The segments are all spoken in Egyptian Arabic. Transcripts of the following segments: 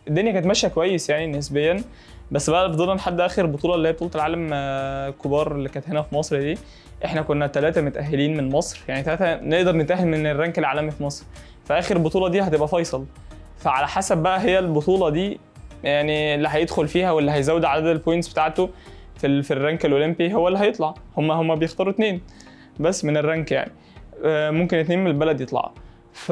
الدنيا كانت ماشيه كويس يعني نسبيا بس بقى فضلنا لحد اخر بطوله اللي هي بطوله العالم آه، كبار اللي كانت هنا في مصر دي احنا كنا ثلاثه متاهلين من مصر يعني ثلاثه نقدر نتاهل من الرانك العالمي في مصر فاخر بطوله دي هتبقى فيصل فعلى حسب بقى هي البطوله دي يعني اللي هيدخل فيها واللي هيزود عدد البوينتس بتاعته في ال- في الرانك الاولمبي هو اللي هيطلع هم هم بيختاروا اتنين بس من الرانك يعني آه، ممكن اتنين من البلد يطلعوا ف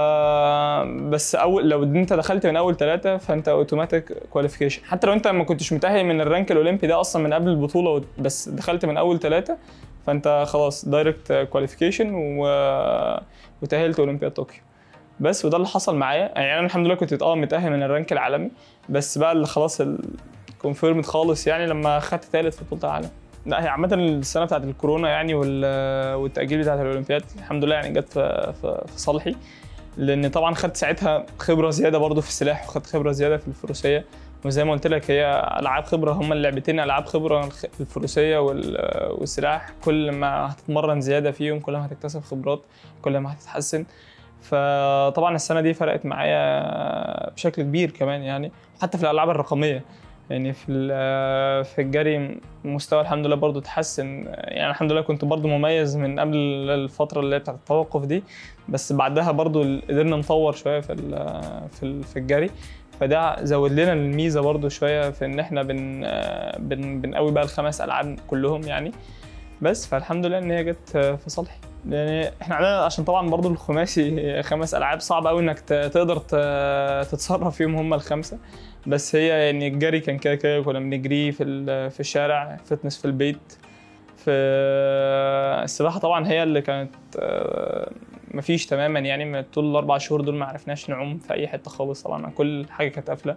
بس اول لو انت دخلت من اول ثلاثه فانت اوتوماتيك كواليفيكيشن حتى لو انت ما كنتش متاهل من الرانك الاولمبي ده اصلا من قبل البطوله وت- بس دخلت من اول ثلاثه فانت خلاص دايركت كواليفيكيشن و... وتاهلت اولمبياد طوكيو بس وده اللي حصل معايا يعني انا الحمد لله كنت اه متاهل من الرانك العالمي بس بقى اللي خلاص الكونفيرمد خالص يعني لما خدت ثالث في بطوله العالم لا هي عامة السنة بتاعت الكورونا يعني وال- والتأجيل بتاعت الأولمبياد الحمد لله يعني جت في في في صالحي لأن طبعا خدت ساعتها خبرة زيادة برضو في السلاح وخدت خبرة زيادة في الفروسية وزي ما قلت لك هي ألعاب خبرة هما اللعبتين ألعاب خبرة الخ- الفروسية وال- والسلاح كل ما هتتمرن زيادة فيهم كل ما هتكتسب خبرات كل ما هتتحسن فطبعا السنة دي فرقت معايا بشكل كبير كمان يعني حتى في الألعاب الرقمية يعني في ال- في الجري مستوى الحمد لله برضو اتحسن يعني الحمد لله كنت برضو مميز من قبل الفترة اللي هي بتاعت التوقف دي بس بعدها برضو قدرنا نطور شوية في ال- في ال- في الجري فده زود لنا الميزة برضو شوية في ان احنا بن بن بنقوي بقى الخمس العاب كلهم يعني بس فالحمد لله ان هي جت في صالحي يعني احنا عندنا عشان طبعا برضو الخماسي خمس العاب صعب قوي انك ت- تقدر ت- تتصرف فيهم هم الخمسه بس هي يعني الجري كان كده كده كنا بنجري في ال- في الشارع فتنس في البيت في السباحه طبعا هي اللي كانت آه، مفيش تماما يعني من طول الاربع شهور دول ما عرفناش نعوم في اي حته خالص طبعا كل حاجه كانت قافله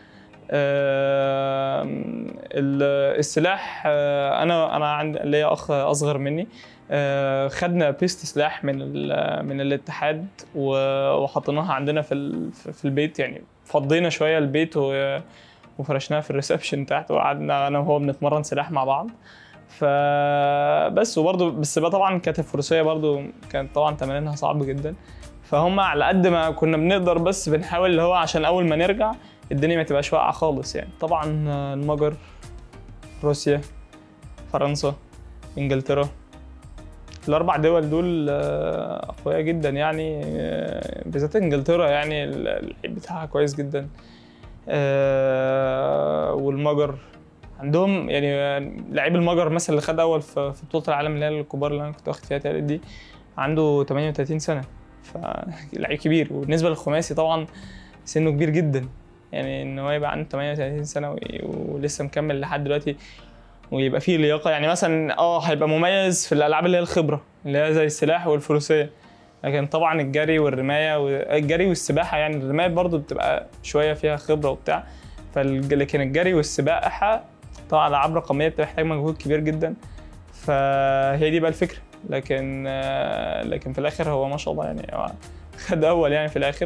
آه، ال- السلاح آه، انا انا عندي ليا اخ اصغر مني آه، خدنا بيست سلاح من ال- من الاتحاد و- وحطيناها عندنا في ال- في البيت يعني فضينا شويه البيت و- وفرشناها في الريسبشن تحت وقعدنا انا وهو بنتمرن سلاح مع بعض فبس وبرضه بس بقى طبعا كانت الفروسيه برضه كانت طبعا تمارينها صعب جدا فهم على قد ما كنا بنقدر بس بنحاول اللي هو عشان اول ما نرجع الدنيا ما تبقاش واقعه خالص يعني طبعا المجر روسيا فرنسا انجلترا الاربع دول دول آه، اقوياء جدا يعني آه، بالذات انجلترا يعني اللعيب بتاعها كويس جدا آه، والمجر عندهم يعني لعيب المجر مثلا اللي خد اول في في بطوله العالم اللي هي الكبار اللي انا كنت واخد فيها تالت دي عنده 38 سنه فلعيب كبير وبالنسبه للخماسي طبعا سنه كبير جدا يعني ان هو يبقى عنده 38 سنه وي- ولسه مكمل لحد دلوقتي ويبقى فيه لياقه يعني مثلا اه هيبقى مميز في الالعاب اللي هي الخبره اللي هي زي السلاح والفروسيه لكن طبعا الجري والرمايه والجري والسباحه يعني الرمايه برضو بتبقى شويه فيها خبره وبتاع فالج... لكن الجري والسباحه طبعا العاب رقميه بتحتاج مجهود كبير جدا فهي دي بقى الفكره لكن آه، لكن في الاخر هو ما شاء الله يعني هو خد اول يعني في الاخر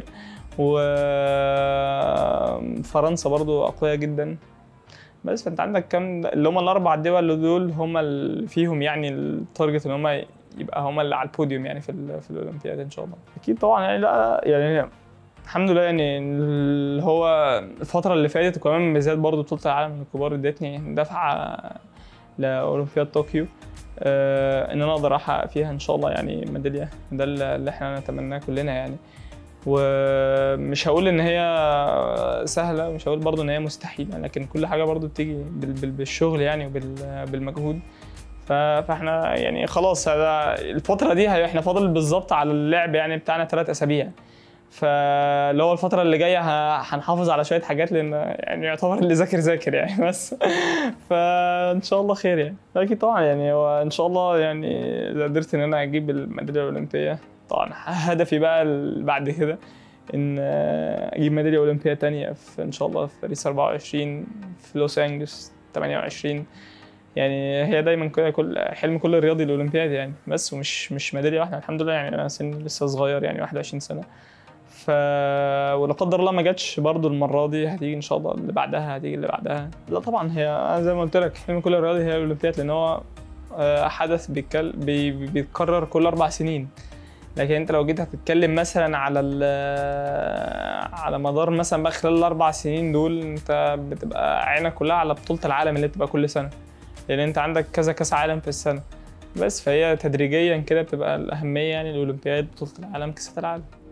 وفرنسا برضو اقوياء جدا بس فانت عندك كام اللي هم الاربع دول دول هم اللي فيهم يعني التارجت ان هم يبقى هم اللي على البوديوم يعني في ال- في الاولمبياد ان شاء الله اكيد طبعا يعني لا يعني الحمد لله يعني اللي هو الفتره اللي فاتت وكمان بالذات برضو بطوله العالم للكبار ادتني دفعه لاولمبياد طوكيو آه ان انا اقدر احقق فيها ان شاء الله يعني ميداليه ده اللي احنا نتمناه كلنا يعني ومش هقول ان هي سهله ومش هقول برضو ان هي مستحيله لكن كل حاجه برضو بتيجي بال- بال- بالشغل يعني وبالمجهود ف- فاحنا يعني خلاص هذا الفتره دي هي- احنا فاضل بالظبط على اللعب يعني بتاعنا ثلاث اسابيع فاللي هو الفترة اللي جاية ه- هنحافظ على شوية حاجات لأن يعني يعتبر اللي ذاكر ذاكر يعني بس فإن شاء الله خير يعني أكيد طبعا يعني هو إن شاء الله يعني إذا قدرت إن أنا أجيب الميدالية الأولمبية طبعا هدفي بقى ال- بعد كده إن أجيب ميدالية أولمبية تانية في إن شاء الله في باريس 24 في لوس أنجلوس 28 يعني هي دايما كده كل حلم كل رياضي الاولمبياد يعني بس ومش مش ميداليه واحده الحمد لله يعني انا سن لسه صغير يعني 21 سنه ف ولا قدر الله ما جاتش برضو المره دي هتيجي ان شاء الله اللي بعدها هتيجي اللي بعدها لا طبعا هي أنا زي ما قلت لك حلم كل رياضي هي الاولمبياد لان هو آه، حدث بيتكل... بي... بيتكرر كل اربع سنين لكن انت لو جيت هتتكلم مثلا على ال- على مدار مثلا بقى خلال الاربع سنين دول انت بتبقى عينك كلها على بطوله العالم اللي بتبقى كل سنه لان انت عندك كذا كاس عالم في السنه بس فهي تدريجيا كده بتبقى الاهميه يعني الاولمبياد بطوله العالم كاس العالم